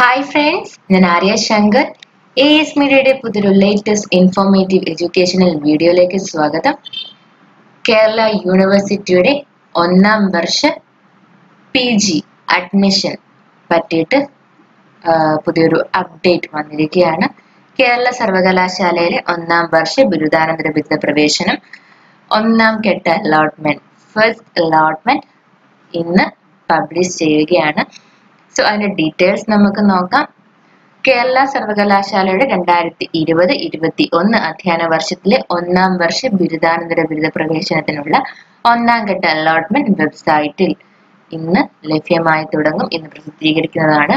hi friends ഞാൻ Arya Shankar A S മീഡിയയുടെ പുതിയൊരു ലേറ്റസ്റ്റ് ഇൻഫോർമേറ്റീവ് എഡ്യൂക്കേഷണൽ വീഡിയോയിലേക്ക് സ്വാഗതം കേരള യൂണിവേഴ്സിറ്റിയുടെ ഒന്നാം വർഷ പി ജി അഡ്മിഷൻ പറ്റിയിട്ട് ആ, പുതിയൊരു അപ്ഡേറ്റ് വന്നിരിക്കുകയാണ് കേരള സർവകലാശാലയിലെ ഒന്നാം വർഷ ബിരുദാനന്തര ബിരുദ പ്രവേശനം ഒന്നാം ഘട്ട അലോട്ട്മെന്റ് ഫസ്റ്റ് അലോട്ട്മെന്റ് ഇന്ന് പബ്ലിഷ് ചെയ്യുകയാണ് സോ അതിന്റെ ഡീറ്റെയിൽസ് നമുക്ക് നോക്കാം കേരള സർവകലാശാലയുടെ രണ്ടായിരത്തി ഇരുപത് ഇരുപത്തി ഒന്ന് അധ്യയന വർഷത്തിലെ ഒന്നാം വർഷ ബിരുദാനന്തര ബിരുദ പ്രവേശനത്തിനുള്ള ഒന്നാം ഘട്ട അലോട്ട്മെന്റ് വെബ്സൈറ്റിൽ ഇന്ന് ലഭ്യമായി തുടങ്ങും ഇന്ന് പ്രസിദ്ധീകരിക്കുന്നതാണ്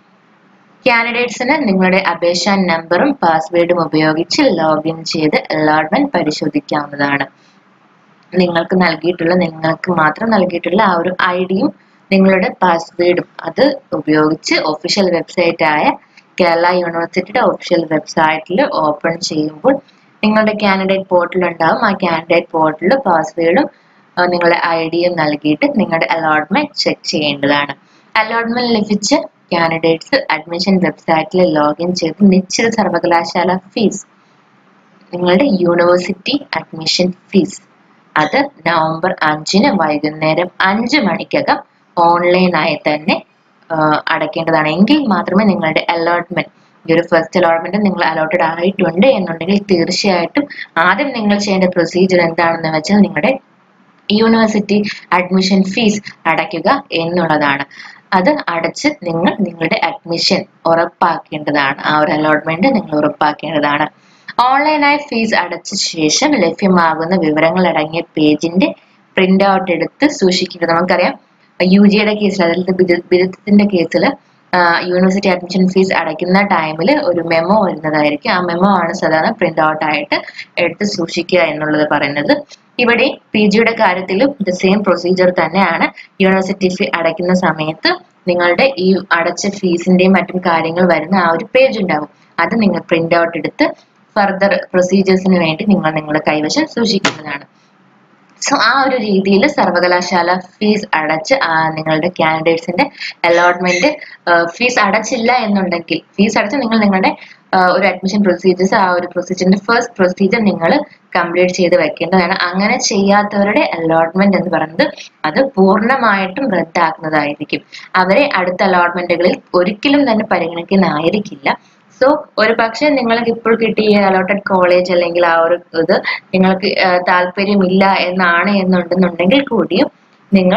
കാൻഡിഡേറ്റ്സിന് നിങ്ങളുടെ അപേക്ഷാ നമ്പറും പാസ്വേഡും ഉപയോഗിച്ച് ലോഗിൻ ചെയ്ത് അലോട്ട്മെന്റ് പരിശോധിക്കാവുന്നതാണ് നിങ്ങൾക്ക് നൽകിയിട്ടുള്ള നിങ്ങൾക്ക് മാത്രം നൽകിയിട്ടുള്ള ആ ഒരു ഐ ഡിയും നിങ്ങളുടെ പാസ്വേഡും അത് ഉപയോഗിച്ച് ഒഫീഷ്യൽ വെബ്സൈറ്റ് ആയ കേരള യൂണിവേഴ്സിറ്റിയുടെ ഒഫീഷ്യൽ വെബ്സൈറ്റിൽ ഓപ്പൺ ചെയ്യുമ്പോൾ നിങ്ങളുടെ കാൻഡിഡേറ്റ് പോർട്ടൽ ഉണ്ടാവും ആ കാൻഡിഡേറ്റ് പോർട്ടലിൽ പാസ്വേഡും നിങ്ങളുടെ ഐ ഡിയും നൽകിയിട്ട് നിങ്ങളുടെ അലോട്ട്മെന്റ് ചെക്ക് ചെയ്യേണ്ടതാണ് അലോട്ട്മെന്റ് ലഭിച്ച കാൻഡിഡേറ്റ്സ് അഡ്മിഷൻ വെബ്സൈറ്റിൽ ലോഗിൻ ചെയ്ത് നിശ്ചിത സർവകലാശാല ഫീസ് നിങ്ങളുടെ യൂണിവേഴ്സിറ്റി അഡ്മിഷൻ ഫീസ് അത് നവംബർ അഞ്ചിന് വൈകുന്നേരം അഞ്ച് മണിക്കകം ഓൺലൈനായി തന്നെ ആ, അടയ്ക്കേണ്ടതാണ് എങ്കിൽ മാത്രമേ നിങ്ങളുടെ അലോട്ട്മെന്റ് ഈ ഒരു ഫസ്റ്റ് അലോട്ട്മെന്റ് നിങ്ങൾ അലോട്ടഡ് ആയിട്ടുണ്ട് എന്നുണ്ടെങ്കിൽ തീർച്ചയായിട്ടും ആദ്യം നിങ്ങൾ ചെയ്യേണ്ട പ്രൊസീജിയർ എന്താണെന്ന് വെച്ചാൽ നിങ്ങളുടെ യൂണിവേഴ്സിറ്റി അഡ്മിഷൻ ഫീസ് അടയ്ക്കുക എന്നുള്ളതാണ് അത് അടച്ച് നിങ്ങൾ നിങ്ങളുടെ അഡ്മിഷൻ ഉറപ്പാക്കേണ്ടതാണ് ആ ഒരു അലോട്ട്മെന്റ് നിങ്ങൾ ഉറപ്പാക്കേണ്ടതാണ് ഓൺലൈനായി ഫീസ് അടച്ച ശേഷം ലഭ്യമാകുന്ന വിവരങ്ങൾ അടങ്ങിയ പേജിന്റെ പ്രിന്റ് ഔട്ട് എടുത്ത് സൂക്ഷിക്കുന്നത് നമുക്കറിയാം യു ജിയുടെ കേസിൽ അതായത് ബിരുദ- ബിരുദത്തിന്റെ കേസിൽ യൂണിവേഴ്സിറ്റി അഡ്മിഷൻ ഫീസ് അടയ്ക്കുന്ന ടൈമിൽ ഒരു മെമ്മോ വരുന്നതായിരിക്കും ആ മെമ്മോ ആണ് സാധാരണ പ്രിന്റ് ഔട്ട് ആയിട്ട് എടുത്ത് സൂക്ഷിക്കുക എന്നുള്ളത് പറയുന്നത് ഇവിടെ പി ജിയുടെ കാര്യത്തിലും ദ സെയിം പ്രൊസീജിയർ തന്നെയാണ് യൂണിവേഴ്സിറ്റി ഫീ അടയ്ക്കുന്ന സമയത്ത് നിങ്ങളുടെ ഈ അടച്ച ഫീസിന്റെയും മറ്റും കാര്യങ്ങൾ വരുന്ന ആ ഒരു പേജ് ഉണ്ടാവും അത് നിങ്ങൾ പ്രിന്റ് ഔട്ട് എടുത്ത് ഫർദർ പ്രൊസീജിയേഴ്സിന് വേണ്ടി നിങ്ങൾ നിങ്ങളുടെ കൈവശം സൂക്ഷിക്കുന്നതാണ് സോ ആ ഒരു രീതിയിൽ സർവകലാശാല ഫീസ് അടച്ച് ആ നിങ്ങളുടെ കാൻഡിഡേറ്റ്സിന്റെ അലോട്ട്മെന്റ് ഫീസ് അടച്ചില്ല എന്നുണ്ടെങ്കിൽ ഫീസ് അടച്ച് നിങ്ങൾ നിങ്ങളുടെ ആ, ഒരു അഡ്മിഷൻ പ്രൊസീജിയേഴ്സ് ആ ഒരു പ്രൊസീജിയറിന്റെ ഫസ്റ്റ് പ്രൊസീജിയർ നിങ്ങൾ കംപ്ലീറ്റ് ചെയ്ത് വെക്കേണ്ടതാണ് അങ്ങനെ ചെയ്യാത്തവരുടെ അലോട്ട്മെന്റ് എന്ന് പറയുന്നത് അത് പൂർണ്ണമായിട്ടും റദ്ദാക്കുന്നതായിരിക്കും അവരെ അടുത്ത അലോട്ട്മെന്റുകളിൽ ഒരിക്കലും തന്നെ പരിഗണിക്കുന്നതായിരിക്കില്ല സോ ഒരു പക്ഷേ നിങ്ങൾക്ക് ഇപ്പോൾ കിട്ടിയ അലോട്ടഡ് കോളേജ് അല്ലെങ്കിൽ ആ ഒരു ഇത് നിങ്ങൾക്ക് ആ, താല്പര്യമില്ല എന്നാണ് എന്നുണ്ടെന്നുണ്ടെങ്കിൽ കൂടിയും നിങ്ങൾ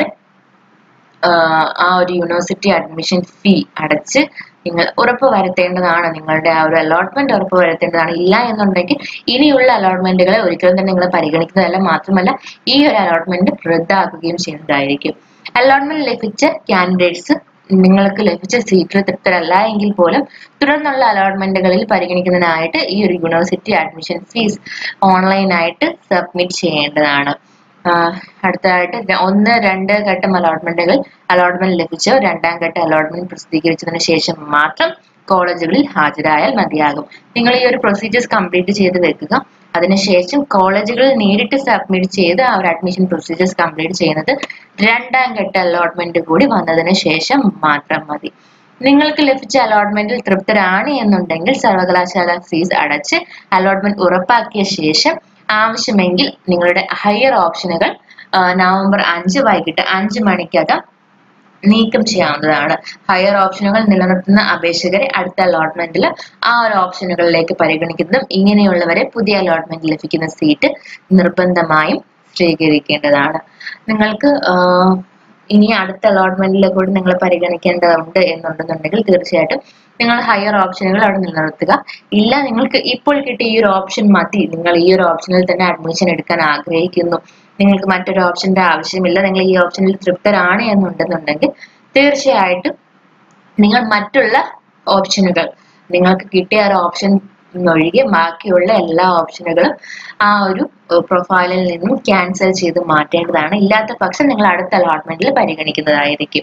ആ, ആ ഒരു യൂണിവേഴ്സിറ്റി അഡ്മിഷൻ ഫീ അടച്ച് നിങ്ങൾ ഉറപ്പ് വരുത്തേണ്ടതാണ് നിങ്ങളുടെ ആ ഒരു അലോട്ട്മെന്റ് ഉറപ്പ് വരുത്തേണ്ടതാണ് ഇല്ല എന്നുണ്ടെങ്കിൽ ഇനിയുള്ള അലോട്ട്മെന്റുകളെ ഒരിക്കലും തന്നെ നിങ്ങൾ പരിഗണിക്കുന്നതല്ല മാത്രമല്ല ഈ ഒരു അലോട്ട്മെന്റ് റദ്ദാക്കുകയും ചെയ്യുന്നതായിരിക്കും അലോട്ട്മെന്റ് ലഭിച്ച കാൻഡിഡേറ്റ്സ് നിങ്ങൾക്ക് ലഭിച്ച സീറ്റിൽ തൃപ്തരല്ല എങ്കിൽ പോലും തുടർന്നുള്ള അലോട്ട്മെന്റുകളിൽ പരിഗണിക്കുന്നതിനായിട്ട് ഈ ഒരു യൂണിവേഴ്സിറ്റി അഡ്മിഷൻ ഫീസ് ഓൺലൈനായിട്ട് സബ്മിറ്റ് ചെയ്യേണ്ടതാണ് ആഹ് അടുത്തതായിട്ട് ര- ഒന്ന് രണ്ട് ഘട്ടം അലോട്ട്മെന്റുകൾ അലോട്ട്മെന്റ് ലഭിച്ച രണ്ടാം ഘട്ട അലോട്ട്മെന്റ് പ്രസിദ്ധീകരിച്ചതിന് ശേഷം മാത്രം കോളേജുകളിൽ ഹാജരായാൽ മതിയാകും നിങ്ങൾ ഈ ഒരു പ്രൊസീജിയേഴ്സ് കംപ്ലീറ്റ് ചെയ്ത് വെക്കുക അതിനുശേഷം കോളേജുകളിൽ നേരിട്ട് സബ്മിറ്റ് ചെയ്ത് ആ ഒരു അഡ്മിഷൻ പ്രൊസീജിയേഴ്സ് കംപ്ലീറ്റ് ചെയ്യുന്നത് രണ്ടാം ഘട്ട അലോട്ട്മെന്റ് കൂടി വന്നതിന് ശേഷം മാത്രം മതി നിങ്ങൾക്ക് ലഭിച്ച അലോട്ട്മെന്റിൽ തൃപ്തരാണ് എന്നുണ്ടെങ്കിൽ സർവകലാശാല ഫീസ് അടച്ച് അലോട്ട്മെന്റ് ഉറപ്പാക്കിയ ശേഷം ആവശ്യമെങ്കിൽ നിങ്ങളുടെ ഹയർ ഓപ്ഷനുകൾ ആ, നവംബർ അഞ്ച് വൈകിട്ട് അഞ്ച് മണിക്കകം നീക്കം ചെയ്യാവുന്നതാണ് ഹയർ ഓപ്ഷനുകൾ നിലനിർത്തുന്ന അപേക്ഷകരെ അടുത്ത അലോട്ട്മെന്റിൽ ആ ഒരു ഓപ്ഷനുകളിലേക്ക് പരിഗണിക്കുന്നതും ഇങ്ങനെയുള്ളവരെ പുതിയ അലോട്ട്മെന്റ് ലഭിക്കുന്ന സീറ്റ് നിർബന്ധമായും സ്വീകരിക്കേണ്ടതാണ് നിങ്ങൾക്ക് ആഹ്, ഇനി അടുത്ത അലോട്ട്മെന്റിൽ കൂടി നിങ്ങൾ പരിഗണിക്കേണ്ടതുണ്ട് എന്നുണ്ടെന്നുണ്ടെങ്കിൽ തീർച്ചയായിട്ടും നിങ്ങൾ ഹയർ ഓപ്ഷനുകൾ അവിടെ നിലനിർത്തുക ഇല്ല നിങ്ങൾക്ക് ഇപ്പോൾ കിട്ടിയ ഈ ഒരു ഓപ്ഷൻ മതി നിങ്ങൾ ഈ ഒരു ഓപ്ഷനിൽ തന്നെ അഡ്മിഷൻ എടുക്കാൻ ആഗ്രഹിക്കുന്നു നിങ്ങൾക്ക് മറ്റൊരു ഓപ്ഷന്റെ ആവശ്യമില്ല നിങ്ങൾ ഈ ഓപ്ഷനിൽ തൃപ്തരാണ് എന്നുണ്ടെന്നുണ്ടെങ്കിൽ തീർച്ചയായിട്ടും നിങ്ങൾ മറ്റുള്ള ഓപ്ഷനുകൾ നിങ്ങൾക്ക് കിട്ടിയ ഒരു ഓപ്ഷൻ ഒഴികെ ബാക്കിയുള്ള എല്ലാ ഓപ്ഷനുകളും ആ ഒരു പ്രൊഫൈലിൽ നിന്നും ക്യാൻസൽ ചെയ്ത് മാറ്റേണ്ടതാണ് ഇല്ലാത്ത പക്ഷം നിങ്ങൾ അടുത്ത അലോട്ട്മെന്റിൽ പരിഗണിക്കുന്നതായിരിക്കും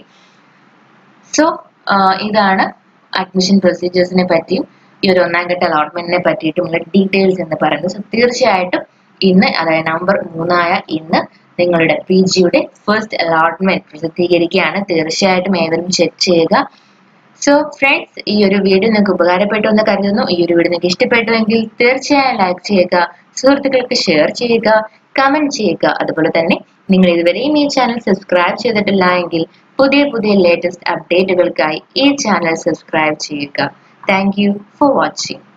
സോ ഇതാണ് അഡ്മിഷൻ പ്രൊസീജിയേഴ്സിനെ പറ്റിയും ഈ ഒരു ഒന്നാം ഘട്ട അലോട്ട്മെന്റിനെ പറ്റിയിട്ടുമുള്ള ഡീറ്റെയിൽസ് എന്ന് പറയുന്നത് സോ തീർച്ചയായിട്ടും ഇന്ന് അതായത് നവംബർ മൂന്നായ ഇന്ന് നിങ്ങളുടെ പി ജിയുടെ ഫസ്റ്റ് അലോട്ട്മെന്റ് പ്രസിദ്ധീകരിക്കുകയാണ് തീർച്ചയായിട്ടും ഏവരും ചെക്ക് ചെയ്യുക സോ ഫ്രണ്ട്സ് ഈ ഒരു വീഡിയോ നിങ്ങൾക്ക് ഉപകാരപ്പെട്ടു എന്ന് കരുതുന്നു ഈ ഒരു വീഡിയോ നിങ്ങൾക്ക് ഇഷ്ടപ്പെട്ടുവെങ്കിൽ തീർച്ചയായും ലൈക്ക് ചെയ്യുക സുഹൃത്തുക്കൾക്ക് ഷെയർ ചെയ്യുക കമന്റ് ചെയ്യുക അതുപോലെ തന്നെ നിങ്ങൾ ഇതുവരെയും ഈ ചാനൽ സബ്സ്ക്രൈബ് ചെയ്തിട്ടില്ല എങ്കിൽ പുതിയ പുതിയ ലേറ്റസ്റ്റ് അപ്ഡേറ്റുകൾക്കായി ഈ ചാനൽ സബ്സ്ക്രൈബ് ചെയ്യുക താങ്ക് യു ഫോർ വാച്ചിങ്